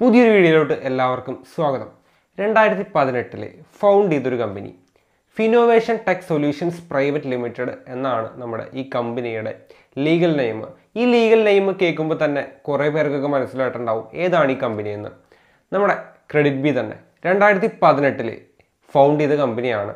പുതിയൊരു വീഡിയോയിലോട്ട് എല്ലാവർക്കും സ്വാഗതം രണ്ടായിരത്തി പതിനെട്ടില് ഫൗണ്ട് ചെയ്തൊരു company Finnovation Tech Solutions Private Limited എന്നാണ് നമ്മുടെ ഈ കമ്പനിയുടെ ലീഗൽ നെയിം ഈ ലീഗൽ നെയിം കേൾക്കുമ്പോൾ തന്നെ കുറേ പേർക്കൊക്കെ മനസ്സിലായിട്ടുണ്ടാവും ഏതാണ് ഈ കമ്പനി എന്ന് നമ്മുടെ ക്രെഡിറ്റ് ബി തന്നെ രണ്ടായിരത്തി പതിനെട്ടില് ഫൗണ്ട് ചെയ്ത കമ്പനിയാണ്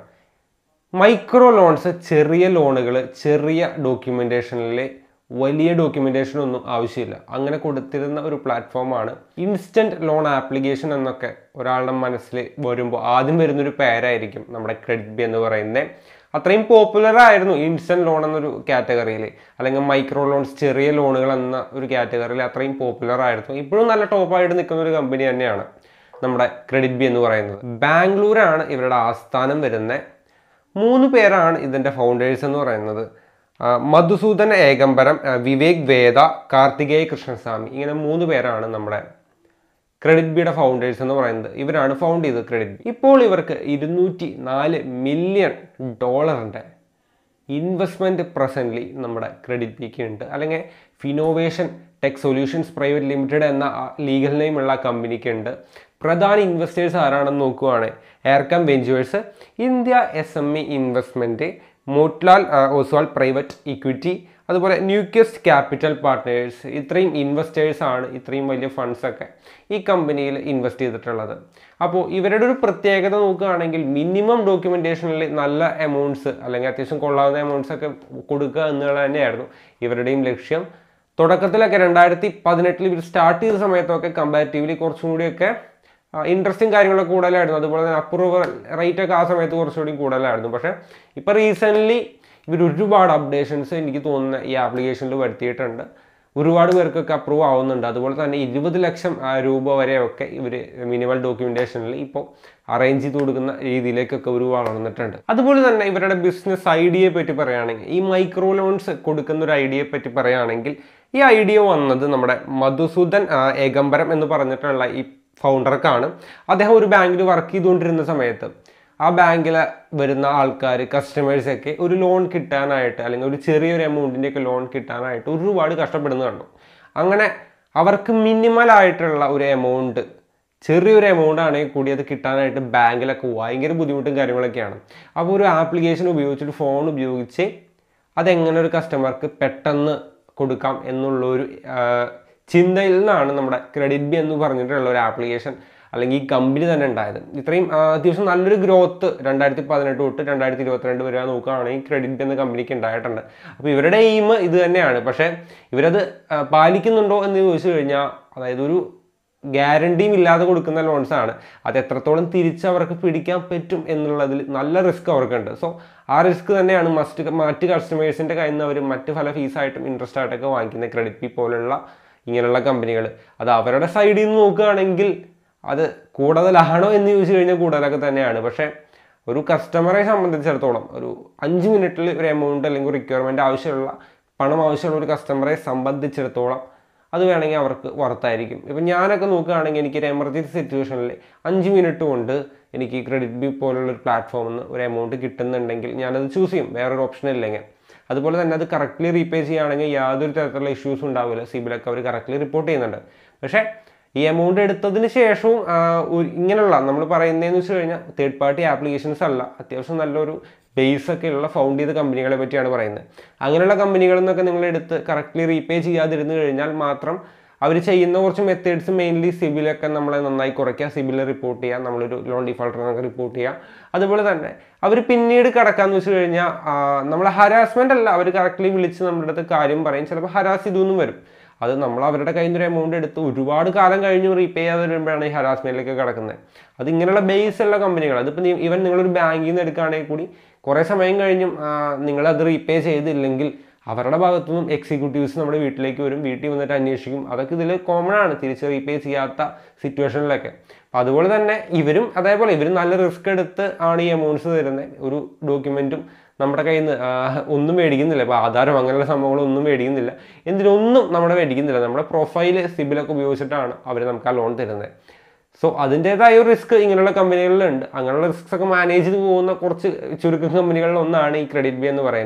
മൈക്രോ ലോൺസ് ചെറിയ ലോണുകൾ ചെറിയ ഡോക്യുമെൻറ്റേഷനിൽ വലിയ ഡോക്യുമെൻറ്റേഷൻ ഒന്നും ആവശ്യമില്ല അങ്ങനെ കൊടുത്തിരുന്ന ഒരു പ്ലാറ്റ്ഫോമാണ് ഇൻസ്റ്റൻറ്റ് ലോൺ ആപ്ലിക്കേഷൻ എന്നൊക്കെ ഒരാളുടെ മനസ്സിൽ വരുമ്പോൾ ആദ്യം വരുന്നൊരു പേരായിരിക്കും നമ്മുടെ ക്രെഡിറ്റ് ബി എന്ന് പറയുന്നത് അത്രയും പോപ്പുലർ ആയിരുന്നു ഇൻസ്റ്റൻറ്റ് ലോൺ എന്നൊരു കാറ്റഗറിയിൽ അല്ലെങ്കിൽ മൈക്രോ ലോൺസ് ചെറിയ ലോണുകൾ എന്ന ഒരു കാറ്റഗറിയിൽ അത്രയും പോപ്പുലർ ആയിരുന്നു ഇപ്പോഴും നല്ല ടോപ്പായിട്ട് നിൽക്കുന്ന ഒരു കമ്പനി തന്നെയാണ് നമ്മുടെ ക്രെഡിറ്റ് ബി എന്ന് പറയുന്നത് ബാംഗ്ലൂരാണ് ഇവരുടെ ആസ്ഥാനം വരുന്നത് മൂന്ന് പേരാണ് ഇതിൻ്റെ ഫൗണ്ടേഴ്സ് എന്ന് പറയുന്നത് ആ, മധുസൂദൻ ഏകംബരം ആ, വിവേക് വേദ കാർത്തികേയ കൃഷ്ണസ്വാമി ഇങ്ങനെ മൂന്ന് പേരാണ് നമ്മുടെ ക്രെഡിറ്റ് ബിയുടെ ഫൗണ്ടേഴ്സ് എന്ന് പറയുന്നത് ഇവരാണ് ഫൗണ്ട് ചെയ്തത് ക്രെഡിറ്റ് ബി ഇപ്പോൾ ഇവർക്ക് ഇരുന്നൂറ്റി നാല് മില്യൺ ഡോളറിൻ്റെ ഇൻവെസ്റ്റ്മെൻറ്റ് പ്രസൻ്റ്ലി നമ്മുടെ ക്രെഡിറ്റ് ബിക്ക് ഉണ്ട് അല്ലെങ്കിൽ Finnovation Tech Solutions Private Limited എന്ന ലീഗൽ നെയിം ഉള്ള കമ്പനിക്ക് ഉണ്ട് പ്രധാന ഇൻവെസ്റ്റേഴ്സ് ആരാണെന്ന് നോക്കുവാണ് Arkam Ventures India S M E investment Motilal Oswal Private Equity അതുപോലെ ന്യൂക്യസ്റ്റ് ക്യാപിറ്റൽ പാർട്ട്നേഴ്സ് ഇത്രയും ഇൻവെസ്റ്റേഴ്സ് ആണ് ഇത്രയും വലിയ ഫണ്ട്സ് ഒക്കെ ഈ കമ്പനിയിൽ ഇൻവെസ്റ്റ് ചെയ്തിട്ടുള്ളത് അപ്പോൾ ഇവരുടെ ഒരു പ്രത്യേകത നോക്കുകയാണെങ്കിൽ മിനിമം ഡോക്യുമെൻറ്റേഷനിൽ നല്ല എമൗണ്ട്സ് അല്ലെങ്കിൽ അത്യാവശ്യം കൊള്ളാവുന്ന എമൗണ്ട്സ് ഒക്കെ കൊടുക്കുക എന്നുള്ളത് തന്നെയായിരുന്നു ഇവരുടെയും ലക്ഷ്യം തുടക്കത്തിലൊക്കെ രണ്ടായിരത്തി പതിനെട്ടിൽ ഇവർ സ്റ്റാർട്ട് ചെയ്ത സമയത്തൊക്കെ കമ്പാരിറ്റീവ്ലി കുറച്ചും കൂടിയൊക്കെ ഇൻട്രസ്റ്റിംഗ് കാര്യങ്ങളൊക്കെ കൂടുതലായിരുന്നു അതുപോലെ തന്നെ അപ്രൂവൽ റേറ്റ് ഒക്കെ ആ സമയത്ത് കുറച്ചുകൂടി കൂടുതലായിരുന്നു പക്ഷേ ഇപ്പോൾ റീസെൻ്റ്ലി ഇവർ ഒരുപാട് അപ്ഡേഷൻസ് എനിക്ക് തോന്നുന്ന ഈ ആപ്ലിക്കേഷനിൽ വരുത്തിയിട്ടുണ്ട് ഒരുപാട് പേർക്കൊക്കെ അപ്രൂവ് ആവുന്നുണ്ട് അതുപോലെ തന്നെ ഇരുപത് ലക്ഷം ആ, രൂപ വരെയൊക്കെ ഇവർ മിനിമൽ ഡോക്യുമെൻറ്റേഷനിൽ ഇപ്പോൾ അറേഞ്ച് ചെയ്ത് കൊടുക്കുന്ന രീതിയിലേക്കൊക്കെ ഒരു വളർന്നിട്ടുണ്ട് അതുപോലെ തന്നെ ഇവരുടെ ബിസിനസ് ഐഡിയയെ പറ്റി പറയുകയാണെങ്കിൽ ഈ മൈക്രോ ലോൺസ് കൊടുക്കുന്ന ഒരു ഐഡിയയെ പറ്റി പറയുകയാണെങ്കിൽ ഈ ഐഡിയ വന്നത് നമ്മുടെ മധുസൂദൻ ആ, ഏകംബരം എന്ന് പറഞ്ഞിട്ടുള്ള ഈ ഫൗണ്ടർക്കാണ് അദ്ദേഹം ഒരു ബാങ്കിൽ വർക്ക് ചെയ്തുകൊണ്ടിരുന്ന സമയത്ത് ആ ബാങ്കിൽ വരുന്ന ആൾക്കാർ കസ്റ്റമേഴ്സൊക്കെ ഒരു ലോൺ കിട്ടാനായിട്ട് അല്ലെങ്കിൽ ഒരു ചെറിയൊരു എമൗണ്ടിൻ്റെ ഒക്കെ ലോൺ കിട്ടാനായിട്ട് ഒരുപാട് കഷ്ടപ്പെടുന്ന കണ്ടു അങ്ങനെ അവർക്ക് മിനിമൽ ആയിട്ടുള്ള ഒരു എമൗണ്ട് ചെറിയൊരു എമൗണ്ട് ആണെങ്കിൽ കൂടി അത് കിട്ടാനായിട്ട് ബാങ്കിലൊക്കെ ഭയങ്കര ബുദ്ധിമുട്ടും കാര്യങ്ങളൊക്കെയാണ് അപ്പോൾ ഒരു ആപ്ലിക്കേഷൻ ഉപയോഗിച്ചിട്ട് ഫോൺ ഉപയോഗിച്ച് അതെങ്ങനെ ഒരു കസ്റ്റമർക്ക് പെട്ടെന്ന് കൊടുക്കാം എന്നുള്ളൊരു ആ, ചിന്തയിൽ നിന്നാണ് നമ്മുടെ ക്രെഡിറ്റ് ബി എന്ന് പറഞ്ഞിട്ടുള്ള ഒരു ആപ്ലിക്കേഷൻ അല്ലെങ്കിൽ ഈ കമ്പനി തന്നെ ഉണ്ടായത് ഇത്രയും ആ, അത്യാവശ്യം നല്ലൊരു ഗ്രോത്ത് രണ്ടായിരത്തി പതിനെട്ട് തൊട്ട് രണ്ടായിരത്തി ഇരുപത്തിരണ്ട് വരെ നോക്കുകയാണെങ്കിൽ ക്രെഡിറ്റ് എന്ന കമ്പനിക്ക് ഉണ്ടായിട്ടുണ്ട് അപ്പോൾ ഇവരുടെ എയിം ഇത് തന്നെയാണ് പക്ഷേ ഇവരത് ആ, പാലിക്കുന്നുണ്ടോ എന്ന് ചോദിച്ചു കഴിഞ്ഞാൽ അതായത് ഒരു ഗ്യാരണ്ടിയും ഇല്ലാതെ കൊടുക്കുന്ന ലോൺസ് ആണ് അത് എത്രത്തോളം തിരിച്ച് അവർക്ക് പിടിക്കാൻ പറ്റും എന്നുള്ളതിൽ നല്ല റിസ്ക് അവർക്കുണ്ട് സോ ആ റിസ്ക് തന്നെയാണ് മസ്റ്റ് മറ്റ് കസ്റ്റമേഴ്സിൻ്റെ കയ്യിൽ നിന്ന് അവർ മറ്റ് പല ഫീസായിട്ടും ഇൻട്രസ്റ്റ് ആയിട്ടൊക്കെ വാങ്ങിക്കുന്ന ക്രെഡിറ്റ് പി പോലുള്ള ഇങ്ങനെയുള്ള കമ്പനികൾ അത് അവരുടെ സൈഡിൽ നിന്ന് നോക്കുകയാണെങ്കിൽ അത് കൂടുതലാണോ എന്ന് ചോദിച്ചു കഴിഞ്ഞാൽ കൂടുതലൊക്കെ തന്നെയാണ് പക്ഷേ ഒരു കസ്റ്റമറെ സംബന്ധിച്ചിടത്തോളം ഒരു അഞ്ച് മിനിറ്റിൽ ഒരു എമൗണ്ട് അല്ലെങ്കിൽ റിക്വയർമെൻറ്റ് ആവശ്യമുള്ള പണം ആവശ്യമുള്ള ഒരു കസ്റ്റമറെ സംബന്ധിച്ചിടത്തോളം അത് വേണമെങ്കിൽ അവർക്ക് വർത്തായിരിക്കും ഇപ്പം ഞാനൊക്കെ നോക്കുകയാണെങ്കിൽ എനിക്കൊരു എമർജൻസി സിറ്റുവേഷനിൽ അഞ്ച് മിനിറ്റ് കൊണ്ട് എനിക്ക് ക്രെഡിറ്റ് ബി പോലുള്ള ഒരു പ്ലാറ്റ്ഫോമിൽ നിന്ന് ഒരു എമൗണ്ട് കിട്ടുന്നുണ്ടെങ്കിൽ ഞാനത് ചൂസ് ചെയ്യും വേറൊരു ഓപ്ഷൻ ഇല്ലെങ്കിൽ അതുപോലെ തന്നെ അത് കറക്റ്റ്ലി റീപേ ചെയ്യുകയാണെങ്കിൽ യാതൊരു തരത്തിലുള്ള ഇഷ്യൂസ് ഉണ്ടാവില്ല സിബിലൊക്കെ അവർ കറക്റ്റ്ലി റിപ്പോർട്ട് ചെയ്യുന്നുണ്ട് പക്ഷേ ഈ എമൗണ്ട് എടുത്തതിന് ശേഷവും ആ, ഒരു- ഇങ്ങനെയുള്ള നമ്മൾ പറയുന്നതെന്ന് വെച്ച് കഴിഞ്ഞാൽ തേർഡ് പാർട്ടി ആപ്ലിക്കേഷൻസ് അല്ല അത്യാവശ്യം നല്ലൊരു ബേസ് ഒക്കെ ഉള്ള ഫൗണ്ട് ചെയ്ത കമ്പനികളെ പറ്റിയാണ് പറയുന്നത് അങ്ങനെയുള്ള കമ്പനികളിൽ നിന്നൊക്കെ നിങ്ങൾ എടുത്ത് കറക്റ്റ്ലി റീപേ ചെയ്യാതിരുന്നു കഴിഞ്ഞാൽ മാത്രം അവർ ചെയ്യുന്ന കുറച്ച് മെത്തേഡ്സ് മെയിൻലി സിബിലൊക്കെ നമ്മളെ നന്നായി കുറയ്ക്കുക സിബിൽ റിപ്പോർട്ട് ചെയ്യുക നമ്മളൊരു ലോൺ ഡിഫോൾട്ടർ എന്നൊക്കെ റിപ്പോർട്ട് ചെയ്യുക അതുപോലെ തന്നെ അവർ പിന്നീട് കിടക്കാന്ന് വെച്ച് കഴിഞ്ഞാൽ നമ്മൾ ഹരാസ്മെന്റ് അല്ല അവർ കറക്റ്റ്ലി വിളിച്ച് നമ്മുടെ അടുത്ത് കാര്യം പറയും ചിലപ്പോൾ ഹരാസ് ഇതൊന്നും വരും അത് നമ്മൾ അവരുടെ കയ്യിൽ നിന്ന് ഒരു എമൗണ്ട് എടുത്ത് ഒരുപാട് കാലം കഴിഞ്ഞ് റീപേ ചെയ്യാതെ വരുമ്പോഴാണ് ഈ ഹരാസ്മെന്റിലേക്ക് കിടക്കുന്നത് അത് ഇങ്ങനെയുള്ള ബേസ് ഉള്ള കമ്പനികൾ അതിപ്പോൾ ഈവൻ നിങ്ങളൊരു ബാങ്കിൽ നിന്ന് എടുക്കുകയാണെങ്കിൽ കൂടി കുറേ സമയം കഴിഞ്ഞും ആ, നിങ്ങളത് റീപേ ചെയ്തില്ലെങ്കിൽ അവരുടെ ഭാഗത്തു നിന്നും എക്സിക്യൂട്ടീവ്സ് നമ്മുടെ വീട്ടിലേക്ക് വരും വീട്ടിൽ വന്നിട്ട് അന്വേഷിക്കും അതൊക്കെ ഇതിൽ കോമൺ ആണ് തിരിച്ച് റീപേ ചെയ്യാത്ത സിറ്റുവേഷനിലൊക്കെ അപ്പോൾ അതുപോലെ തന്നെ ഇവരും അതേപോലെ ഇവരും നല്ല റിസ്ക് എടുത്ത് ആണ് ഈ എമൗണ്ട്സ് തരുന്നത് ഒരു ഡോക്യുമെൻറ്റും നമ്മുടെ കയ്യിൽ നിന്ന് ഒന്നും മേടിക്കുന്നില്ല ഇപ്പോൾ ആധാരം അങ്ങനെയുള്ള സംഭവങ്ങളൊന്നും മേടിക്കുന്നില്ല എന്തിനൊന്നും നമ്മുടെ മേടിക്കുന്നില്ല നമ്മുടെ പ്രൊഫൈല് സിബിലൊക്കെ ഉപയോഗിച്ചിട്ടാണ് അവർ നമുക്ക് ആ ലോൺ തരുന്നത് സോ അതിൻ്റെതായ ഒരു റിസ്ക് ഇങ്ങനെയുള്ള കമ്പനികളിലുണ്ട് അങ്ങനെയുള്ള റിസ്ക്സ് ഒക്കെ മാനേജ് ചെയ്ത് പോകുന്ന കുറച്ച് ചുരുക്കം കമ്പനികളിൽ ഒന്നാണ് ഈ ക്രെഡിറ്റ് ബി എന്ന് പറയുന്നത്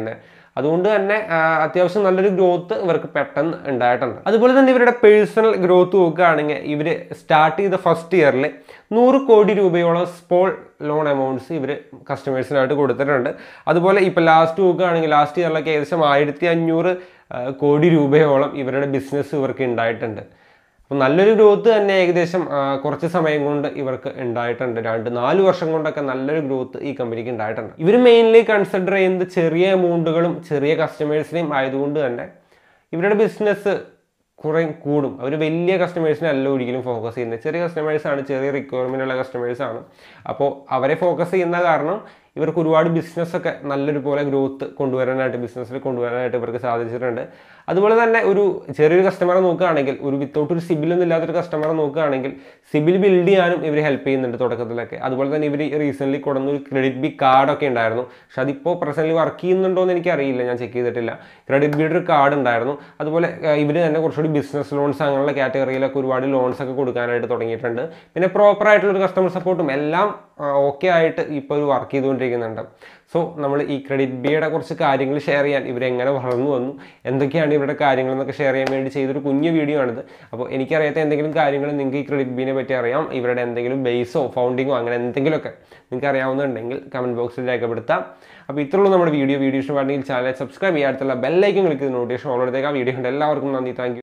അതുകൊണ്ട് തന്നെ ആ, അത്യാവശ്യം നല്ലൊരു ഗ്രോത്ത് ഇവർക്ക് പെട്ടെന്ന് ഉണ്ടായിട്ടുണ്ട് അതുപോലെ തന്നെ ഇവരുടെ പേഴ്സണൽ ഗ്രോത്ത് നോക്കുകയാണെങ്കിൽ ഇവർ സ്റ്റാർട്ട് ചെയ്ത ഫസ്റ്റ് ഇയറിൽ നൂറ് കോടി രൂപയോളം സ്പോൾ ലോൺ എമൗണ്ട്സ് ഇവർ കസ്റ്റമേഴ്സിനായിട്ട് കൊടുത്തിട്ടുണ്ട് അതുപോലെ ഇപ്പോൾ ലാസ്റ്റ് നോക്കുകയാണെങ്കിൽ ലാസ്റ്റ് ഇയറിലൊക്കെ ഏകദേശം ആയിരത്തി അഞ്ഞൂറ് കോടി രൂപയോളം ഇവരുടെ ബിസിനസ് ഇവർക്ക് ഉണ്ടായിട്ടുണ്ട് അപ്പം നല്ലൊരു ഗ്രോത്ത് തന്നെ ഏകദേശം ആ, കുറച്ച് സമയം കൊണ്ട് ഇവർക്ക് ഉണ്ടായിട്ടുണ്ട് രണ്ട് നാല് വർഷം കൊണ്ടൊക്കെ നല്ലൊരു ഗ്രോത്ത് ഈ കമ്പനിക്ക് ഉണ്ടായിട്ടുണ്ട് ഇവർ മെയിൻലി കൺസിഡർ ചെയ്യുന്നത് ചെറിയ എമൗണ്ടുകളും ചെറിയ കസ്റ്റമേഴ്സിനെയും ആയതുകൊണ്ട് തന്നെ ഇവരുടെ ബിസിനസ് കുറേ കൂടും അവർ വലിയ കസ്റ്റമേഴ്സിനെ അല്ല ഒരിക്കലും ഫോക്കസ് ചെയ്യുന്നത് ചെറിയ കസ്റ്റമേഴ്സാണ് ചെറിയ റിക്വയർമെൻ്റ് ഉള്ള കസ്റ്റമേഴ്സാണ് അപ്പോൾ അവരെ ഫോക്കസ് ചെയ്യുന്ന കാരണം ഇവർക്ക് ഒരുപാട് ബിസിനസ്സൊക്കെ നല്ലൊരു പോലെ ഗ്രോത്ത് കൊണ്ടുവരാനായിട്ട് ബിസിനസ്സിൽ കൊണ്ടുവരാനായിട്ട് ഇവർക്ക് സാധിച്ചിട്ടുണ്ട് അതുപോലെ തന്നെ ഒരു ചെറിയൊരു കസ്റ്റമറെ നോക്കുകയാണെങ്കിൽ ഒരു വിത്തൗട്ട് ഒരു സിബിലൊന്നും ഇല്ലാത്തൊരു കസ്റ്റമറെ നോക്കുകയാണെങ്കിൽ സിബിൽ ബിൽഡ് ചെയ്യാനും ഇവർ ഹെൽപ്പ് ചെയ്യുന്നുണ്ട് തുടക്കത്തിലൊക്കെ അതുപോലെ തന്നെ ഇവർ റീസെൻ്റ്ലി കൊടുന്ന ഒരു ക്രെഡിറ്റ് ബി കാർഡൊക്കെ ഉണ്ടായിരുന്നു പക്ഷെ അതിപ്പോൾ പ്രസൻ്റ് വർക്ക് ചെയ്യുന്നുണ്ടോ എന്ന് എനിക്കറിയില്ല ഞാൻ ചെക്ക് ചെയ്തിട്ടില്ല ക്രെഡിറ്റ് ബിയുടെ ഒരു കാർഡ് ഉണ്ടായിരുന്നു അതുപോലെ ഇവർ തന്നെ കുറച്ചുകൂടി ബിസിനസ് ലോൺസ് അങ്ങനെയുള്ള കാറ്റഗറിയിലൊക്കെ ഒരുപാട് ലോൺസ് ഒക്കെ കൊടുക്കാനായിട്ട് തുടങ്ങിയിട്ടുണ്ട് പിന്നെ പ്രോപ്പർ ആയിട്ടുള്ള ഒരു കസ്റ്റമർ സപ്പോർട്ടും എല്ലാം ഓക്കെ ആയിട്ട് ഇപ്പോൾ ഒരു വർക്ക് ചെയ്തുകൊണ്ടിരിക്കുന്നുണ്ട് സോ നമ്മൾ ഈ ക്രെഡിറ്റ് ബിയുടെ കുറച്ച് കാര്യങ്ങൾ ഷെയർ ചെയ്യാൻ ഇവരെങ്ങനെ വളർന്നു വന്നു എന്തൊക്കെയാണ് ഇവരുടെ കാര്യങ്ങൾ എന്നൊക്കെ ഷെയർ ചെയ്യാൻ വേണ്ടി ചെയ്തൊരു കുഞ്ഞു വീഡിയോ ആണിത് അപ്പോൾ എനിക്കറിയാത്ത എന്തെങ്കിലും കാര്യങ്ങൾ നിങ്ങൾക്ക് ഈ ക്രെഡിറ്റ് ബിനെ പറ്റി അറിയാം ഇവരുടെ എന്തെങ്കിലും ബേസോ ഫൗണ്ടിങ്ങോ അങ്ങനെ എന്തെങ്കിലുമൊക്കെ നിങ്ങൾക്ക് അറിയാവുന്നുണ്ടെങ്കിൽ കമൻറ്റ് ബോക്സിൽ രേഖപ്പെടുത്താം അപ്പോൾ ഇത്രയുള്ളൂ നമ്മുടെ വീഡിയോ വീഡിയോ ഇഷ്ടമാണെങ്കിൽ ചാനൽ സബ്സ്ക്രൈബ് ചെയ്യാൻ അടുത്തുള്ള ബെല്ലൈക്കൻ ക്ലിക്ക് ചെയ്ത് നോട്ടിഫിക്കേഷൻ ഓൾ എടുത്തേക്കാം വീഡിയോ ഉണ്ട് എല്ലാവർക്കും നന്ദി താങ്ക്